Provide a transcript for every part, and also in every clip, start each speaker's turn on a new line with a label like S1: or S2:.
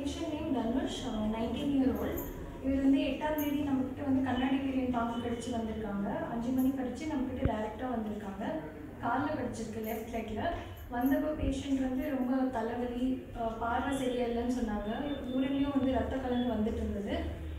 S1: patient name Dhanush nineteen year old இவர் வந்து எட்டாம் தேதி நம்மக்கிட்ட வந்து கண்ணாடி வீரியன் பாம்பு கடிச்சு வந்திருக்காங்க அஞ்சு மணி கடிச்சு நம்மக்கிட்ட டேரெக்டாக வந்திருக்காங்க காலில் கடிச்சிருக்கு லெஃப்ட் லெக்கில் வந்தப்போ பேஷண்ட் வந்து ரொம்ப தலைவலி அஹ், பார்வை சரியில்லைன்னு சொன்னாங்க யூரின்லேயும் வந்து ரத்த கலந்து வந்துட்டு இருந்தது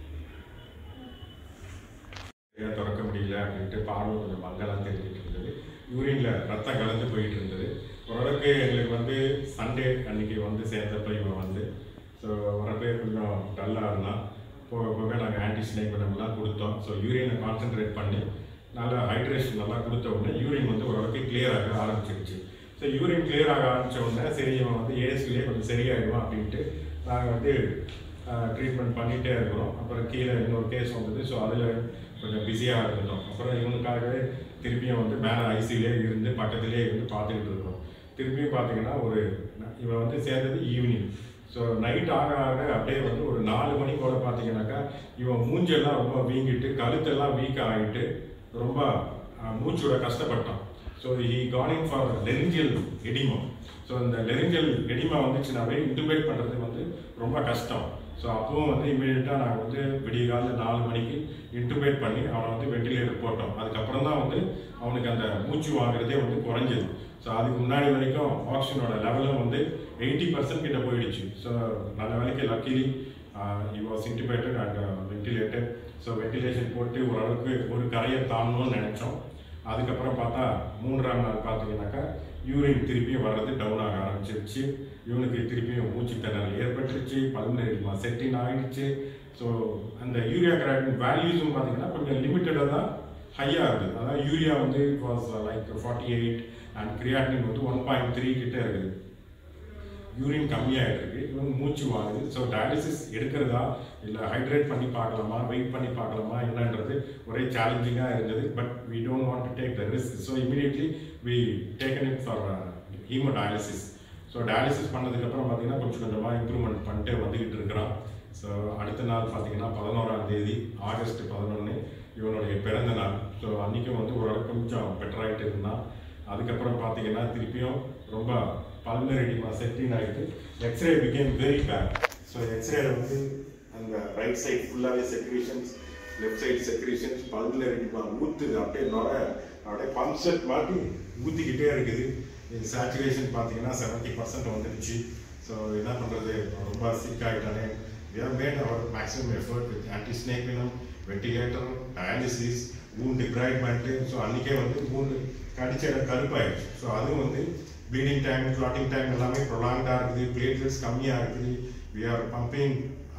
S2: ஏன் திறக்க முடியல அப்படின்ட்டு பார்வை கொஞ்சம் மங்கலாம் தெரிஞ்சிட்டு இருந்தது யூரின்ல ரத்தம் கலந்து போயிட்டு இருந்தது ஓரளவுக்கு எங்களுக்கு வந்து சண்டே அன்னைக்கு வந்து சேர்ந்தப்ப இவன் வந்து ஸோ வரப்பே கொஞ்சம் டல்லாக இருந்தான் போக போக நாங்கள் ஆன்டி ஸ்னேக்லாம் கொடுத்தோம் ஸோ யூரினை கான்சென்ட்ரேட் பண்ணி நல்லா ஹைட்ரேஷன் நல்லா கொடுத்த உடனே யூரின் வந்து ஓரளவுக்கு clear ஆக ஆரம்பிச்சிருச்சு ஸோ யூரின் clear ஆக ஆரம்பிச்ச உடனே சரி இவன் வந்து ஏஎஸ்லேயே கொஞ்சம் சரியாயிடுவான் அப்படின்ட்டு நாங்கள் வந்து ட்ரீட்மெண்ட் பண்ணிகிட்டே இருக்கிறோம் அப்புறம் கீழே இன்னொரு கேஸ் வந்தது ஸோ அதில் கொஞ்சம் பிஸியாக இருந்தோம் அப்புறம் இவனுக்காகவே திருப்பியும் வந்து மேலே ஐசியிலே இருந்து பக்கத்துலேயே இருந்து பார்த்துக்கிட்டு இருக்கோம் திருப்பியும் பார்த்தீங்கன்னா ஒரு இவன் வந்து சேர்ந்தது ஈவினிங் ஸோ நைட் ஆக ஆக அப்படியே வந்து ஒரு நாலு மணி போல பார்த்தீங்கன்னாக்கா இவன் மூஞ்செல்லாம் ரொம்ப வீங்கிட்டு கழுத்தெல்லாம் வீக் ஆகிட்டு ரொம்ப அஹ், மூச்சோட கஷ்டப்பட்டான் so he coming for laryngeal edema so இந்த லெரிஞ்சல் எடிமா வந்துச்சுனாவே இன்டுபேட் பண்ணுறது வந்து ரொம்ப கஷ்டம் ஸோ அப்பவும் வந்து இமீடியட்டாக நாங்கள் வந்து விடிய காலையில் நாலு மணிக்கு இன்டுபேட் பண்ணி அவனை வந்து வெண்டிலேட்டர் போட்டோம் அதுக்கப்புறம் தான் வந்து அவனுக்கு அந்த மூச்சு வாங்குறதே வந்து குறைஞ்சது ஸோ அதுக்கு முன்னாடி வரைக்கும் ஆக்சிஜனோட லெவலும் வந்து எயிட்டி பர்சன்ட் கிட்ட போயிடுச்சு ஸோ நல்ல வேலைக்கு luckily he was intubated and ventilated so ventilation போட்டு ஓரளவுக்கு ஒரு கரையை தாண்டணும்னு நினச்சோம் அதுக்கப்புறம் பார்த்தா மூன்றாம் நாள் பார்த்தீங்கன்னாக்கா யூரின் திருப்பியும் வர்றது டவுன் ஆக ஆரம்பிச்சிருச்சு இவனுக்கு திருப்பியும் மூச்சு திணறல் ஏற்பட்டுருச்சு பல்மனரி செட்டின் ஆயிடுச்சு ஸோ அந்த யூரியா கிராட்டின் வேல்யூஸும் பார்த்தீங்கன்னா கொஞ்சம் லிமிட்டடாக தான் ஹையாக இருக்குது அதாவது யூரியா வந்து it was like forty eight and creatinine வந்து ஒன் பாயிண்ட் த்ரீ கிட்ட இருக்குது யூரின் கம்மியாகிட்டு இருக்கு இவங்க மூச்சு வாங்குது ஸோ டயாலிசிஸ் எடுக்கிறதா இல்லை ஹைட்ரேட் பண்ணி பார்க்கலாமா வெயிட் பண்ணி பார்க்கலாமா என்னன்றது ஒரே சேலஞ்சிங்காக இருந்தது but we don't want to take the risk so immediately we taken it for hemodialysis so dialysis பண்ணதுக்கப்புறம் பார்த்தீங்கன்னா கொஞ்சம் கொஞ்சமாக இம்ப்ரூவ்மெண்ட் பண்ணிட்டு வந்துக்கிட்டு இருக்கிறான் ஸோ அடுத்த நாள் பார்த்தீங்கன்னா பதினோராம் தேதி ஆகஸ்ட் பதினொன்று இவனுடைய பிறந்த நாள் ஸோ அன்றைக்கும் வந்து ஓரளவுக்கு கொஞ்சம் பெட்டராகிட்டு இருந்தான் அதுக்கப்புறம் பார்த்தீங்கன்னா திருப்பியும் ரொம்ப பல்மரடிமா செட்டின் ஆகிட்டு X-ray became very bad so எக்ஸ்ரேல வந்து அந்த ரைட் சைடு ஃபுல்லாகவே secretions left side secretions pulmonary edema ஊற்றுது அப்படியே நுர அப்படியே பம்ப் செட் மாட்டி ஊற்றிக்கிட்டே இருக்குது இது சேச்சுரேஷன் பார்த்தீங்கன்னா செவன்ட்டி பர்சன்ட் வந்துடுச்சு ஸோ என்ன பண்ணுறது ரொம்ப சிக் ஆகிட்டானே we have made our maximum effort with anti-snake venom, ventilator, dialysis, wound debridement so அன்றைக்கே வந்து மூணு கடிச்ச இடம் கருப்பாயிடுச்சு ஸோ அதுவும் வந்து ப்ளீடிங் டைம் கிளாட்டிங் டைம் எல்லாமே ப்ரொலாங்டாக இருக்குது பிளேட்லெட்ஸ் கம்மியாக இருக்குது we are pumping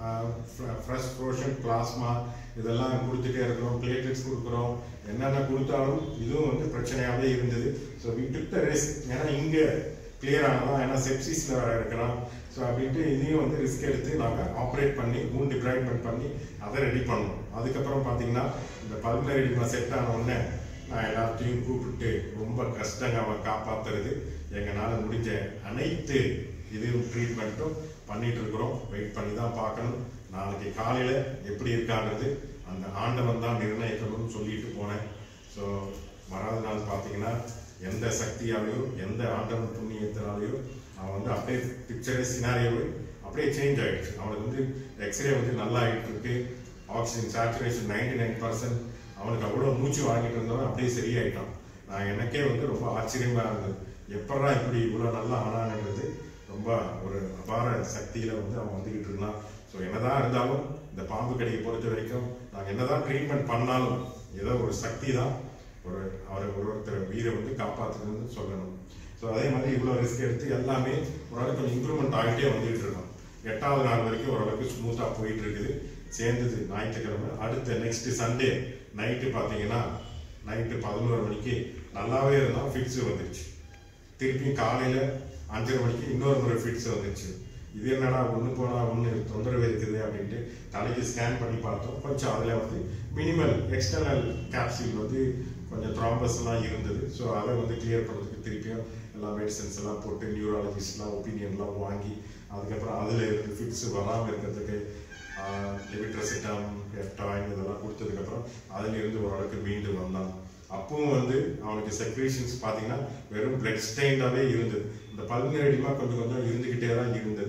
S2: fresh frozen plasma இதெல்லாம் கொடுத்துட்டே இருக்கிறோம் பிளேட்லெட்ஸ் கொடுக்குறோம் என்னென்ன கொடுத்தாலும் இதுவும் வந்து பிரச்சனையாகவே இருந்தது so we took the risk ஏன்னா இங்கே கிளியர் ஆனதான் ஏன்னா செப்சிஸில் வேறு இருக்கிறான் ஸோ அப்படின்ட்டு இதையும் வந்து ரிஸ்க் எடுத்து நாங்கள் ஆப்ரேட் பண்ணி மூணு டிப்ராய்மெண்ட் பண்ணி அதை ரெடி பண்ணோம் அதுக்கப்புறம் பார்த்தீங்கன்னா இந்த பல்மனரி செட் ஆன உடனே நான் எல்லாத்தையும் கூப்பிட்டு ரொம்ப கஷ்டங்க அவன் காப்பாத்துறது எங்களால் முடிஞ்ச அனைத்து இதுவும் ட்ரீட்மெண்ட்டும் பண்ணிட்டு இருக்கிறோம் வெயிட் பண்ணி தான் பார்க்கணும் நாளைக்கு காலையில் எப்படி இருக்கான்றது அந்த ஆண்டவன் தான் நிர்ணயிக்கணும்னு சொல்லிட்டு போனேன் ஸோ மறாவது நாள் பார்த்தீங்கன்னா எந்த சக்தியாலேயோ எந்த ஆண்டவன் புண்ணியத்தினாலேயோ அவன் வந்து அப்படியே பிக்சரே சினாரியோவே அப்படியே சேஞ்ச் ஆயிடுச்சு அவனுக்கு வந்து எக்ஸ்ரே வந்து நல்லா ஆகிட்டு இருக்கு oxygen saturation ninety nine percent அவனுக்கு அவ்வளோ மூச்சு வாங்கிட்டு இருந்தவன் அப்படியே சரியாயிட்டான் நான் எனக்கே வந்து ரொம்ப ஆச்சரியமா இருந்தது எப்படா இப்படி இவ்வளோ நல்லா ஆனான்ன்றது ரொம்ப ஒரு அபார சக்தியில வந்து அவன் வந்துகிட்டு இருந்தான் ஸோ என்னதான் இருந்தாலும் இந்த பாம்பு கடியை பொறுத்த வரைக்கும் நாங்கள் என்னதான் ட்ரீட்மெண்ட் பண்ணாலும் ஏதோ ஒரு சக்தி தான் ஒரு அவரை ஒரு ஒருத்தர் உயிரை வந்து காப்பாற்றுதுன்னு சொல்லணும் ஸோ அதே மாதிரி இவ்வளோ ரிஸ்க் எடுத்து எல்லாமே ஓரளவுக்கு கொஞ்சம் இம்ப்ரூவ்மெண்ட் ஆகிட்டே வந்துகிட்டு இருக்கோம் எட்டாவது நாள் வரைக்கும் ஓரளவுக்கு ஸ்மூத்தாக போயிட்டு இருக்குது சேர்ந்தது ஞாயிற்றுக்கிழமை அடுத்த நெக்ஸ்ட் சண்டே நைட்டு பார்த்தீங்கன்னா நைட்டு பதினோரு மணிக்கு நல்லாவே இருந்தால் ஃபிட்ஸ் வந்துருச்சு திருப்பியும் காலையில் அஞ்சரை மணிக்கு இன்னொரு முறை ஃபிட்ஸ் வந்துருச்சு இது என்னடா ஒன்று போனால் ஒன்று தொந்தரவு இருக்குது அப்படின்ட்டு தலைக்கு ஸ்கேன் பண்ணி பார்த்தோம் கொஞ்சம் அதில் வந்து மினிமல் எக்ஸ்டர்னல் கேப்சூல் வந்து கொஞ்சம் த்ராம்பஸ் எல்லாம் இருந்தது ஸோ அதை வந்து கிளியர் பண்ணுறதுக்கு திருப்பியும் எல்லா மெடிசன்ஸ் எல்லாம் போட்டு நியூராலஜிஸ்ட்லாம் ஒப்பீனியன்லாம் வாங்கி அதுக்கப்புறம் அதில் இருந்து ஃபிட்ஸ் வராமல் இருக்கிறதுக்கு லிவிட்ரசிட்டாம் ஹெப்டாயின் இதெல்லாம் கொடுத்ததுக்கப்புறம் அதிலிருந்து ஓரளவுக்கு மீண்டு வந்தான் அப்பவும் வந்து அவனுக்கு செக்ரேஷன்ஸ் பார்த்தீங்கன்னா வெறும் பிளட் ஸ்டெயின்டாகவே இருந்தது இந்த பல்மனரிமா கொஞ்சம் கொஞ்சம் இருந்துக்கிட்டே தான் இருந்தது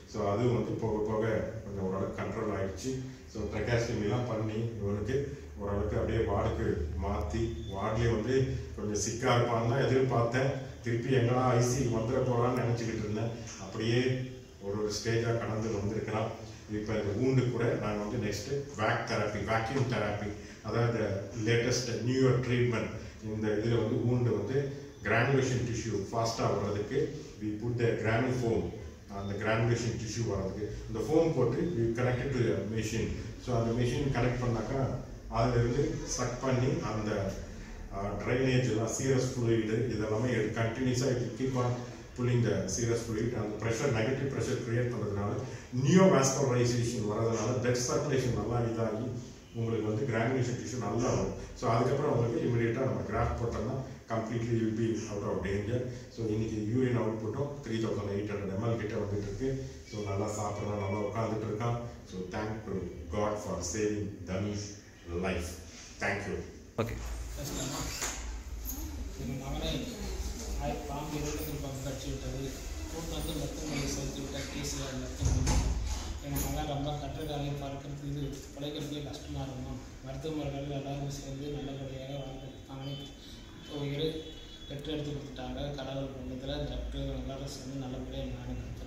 S2: ஸோ அதுவும் வந்து போக போக கொஞ்சம் ஓரளவுக்கு கண்ட்ரோல் ஆயிடுச்சு ஸோ ட்ரெக்காஸ்டமிலாம் பண்ணி இவனுக்கு ஓரளவுக்கு அப்படியே வார்டுக்கு மாற்றி வார்ட்லேயே வந்து கொஞ்சம் சிக்காக இருப்பான்னு தான் எதிர்பார்த்தேன் திருப்பி எங்கடா ஐசி வந்துட போகிறான்னு நினச்சிக்கிட்டு இருந்தேன் அப்படியே ஒரு ஒரு ஸ்டேஜாக கடந்து வந்திருக்கிறான் இப்போ இந்த ஊண்டு கூட நாங்கள் வந்து next vac therapy vacuum therapy அதாவது லேட்டஸ்ட் நியூ இயர் ட்ரீட்மெண்ட் இந்த இதில் வந்து ஊண்டு வந்து கிரானுலேஷன் டிஷ்யூ ஃபாஸ்ட்டாக வர்றதுக்கு we put the GranuFoam அந்த கிரானுலேஷன் டிஷ்யூ வர்றதுக்கு இந்த ஃபோம் போட்டு we connected to machine so அந்த மிஷின் கனெக்ட் பண்ணாக்கா அதிலிருந்து சக் பண்ணி அந்த ட்ரைனேஜ் எல்லாம் சீரஸ் fluid இதெல்லாமே கண்டினியூஸாக இது keep on pulling the serous fluid அந்த ப்ரெஷர் நெகட்டிவ் ப்ரெஷர் கிரியேட் பண்ணுறதுனால நியோ வாஸ்குலரைசேஷன் வரதுனால பிளட் சர்க்குலேஷன் நல்லா இதாகி உங்களுக்கு வந்து கிரானுலேஷன் டிஷ்யூ நல்லா வரும் ஸோ அதுக்கப்புறம் உங்களுக்கு இமீடியட்டாக நம்ம கிராஃப்ட் போட்டோம்னா completely will be out of danger so இன்னைக்கு யூரின் அவுட் புட்டும் three thousand eight hundred ml கிட்ட வந்துட்டு இருக்கு ஸோ நல்லா சாப்பிட்றான் நல்லா உட்காந்துட்டு இருக்கான் so thank to God for saving Dhanush life thank you
S3: okay
S4: பேசலாமா எங்கள் மகனை ஆய் பாம்பு இருபத்தி பங்கு கட்சி விட்டது கூட்டு வந்து மருத்துவமனையை சேர்த்து விட்ட கேசிஆர் மருத்துவமனை எங்கள் மகன் ரொம்ப கட்டுரைகளை பார்க்கறது இது பிழைக்கிறதுக்கே கஷ்டமாக இருக்கும் மருத்துவமனைகள் எல்லாரும் சேர்ந்து நல்லபடியாக வாழ்ந்துட்டாங்க இப்போ இரு பெற்று எடுத்து கொடுத்துட்டாங்க கடவுள் பள்ளத்தில் டாக்டர் எல்லாரும் சேர்ந்து நல்லபடியாக எங்கள் மகனுக்கு